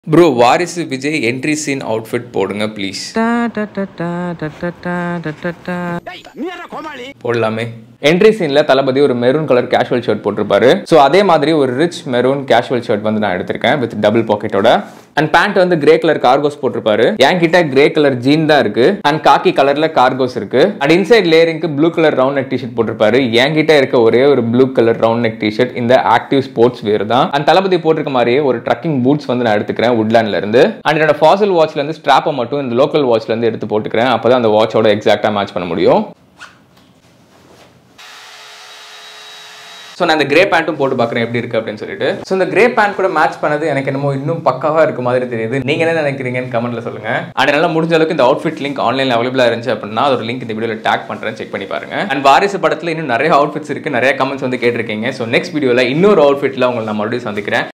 bro Varisu Vijay entry scene outfit போடுங்க please போடலாமே entry சீன்ல தளபதி ஒரு மெரூன் கலர் கேஷுவல் ஷர்ட் போட்டிருப்பாரு ஸோ அதே மாதிரி ஒரு ரிச் மெரூன் கேஷுவல் ஷர்ட் வந்து நான் எடுத்திருக்கேன் வித் டபுள் பாக்கெட்டோட அண்ட் பேண்ட் வந்து கிரே கலர் கார்கோஸ் போட்டிருப்பாரு என்கிட்ட கிரே கலர் ஜீன் தான் இருக்கு அண்ட் காக்கி கலர்ல கார்கோஸ் இருக்கு அண்ட் இன்சைட் லேயரிங்க்கு blue colour round neck t shirt போட்டிருப்பாரு என்கிட்ட இருக்க ஒரே ஒரு blue colour round neck t shirt இந்த ஆக்டிவ் ஸ்போர்ட்ஸ் வேர் தான் அண்ட் தளபதி போட்டிருக்க மாதிரியே ஒரு ட்ரக்கிங் பூட்ஸ் வந்து நான் எடுத்துக்கிறேன் உட்லாண்ட்ல இருந்து அண்ட் என்னோட ஃபாசல் வாட்ச்ல இருந்து ஸ்ட்ராப்பை மட்டும் இந்த லோக்கல் வாட்ச்ல இருந்து எடுத்து போட்டுக்கிறேன் அப்பதான் அந்த வாட்சோட எக்ஸாக்டா மேட்ச் பண்ண முடியும் ஸோ நான் இந்த கிரே பேண்ட்டும் போட்டு பார்க்குறேன் எப்படி இருக்கு அப்படின்னு சொல்லிட்டு ஸோ இந்த கிரே பேண்ட் கூட மேட்ச் பண்ணது எனக்கு என்னமோ இன்னும் பக்காவாக இருக்க மாதிரி தெரியுது நீங்க என்ன நினைக்கிறீங்கன்னு கமெண்ட்ல சொல்லுங்க அண்ட் நல்லா முடிஞ்ச அளவுக்கு இந்த அவுட்ஃபிட் லிங்க் ஆன்லைனில் அவைலபிளாக இருந்துச்சு அப்படின்னா அதோட லிங்க் இந்த வீடியோவில் டேக் பண்ணுறேன் செக் பண்ணி பாருங்க அண்ட் வாரிசு படத்தில் இன்னும் நிறைய அவுட்ஃபிட்ஸ் இருக்கு நிறைய கமெண்ட்ஸ் வந்து கேட்டிருக்கீங்க ஸோ நெக்ஸ்ட் வீடியோவில் இன்னொரு அவுட்ஃபிட்டில் உங்களை நான் மறுபடியும் சந்திக்கிறேன்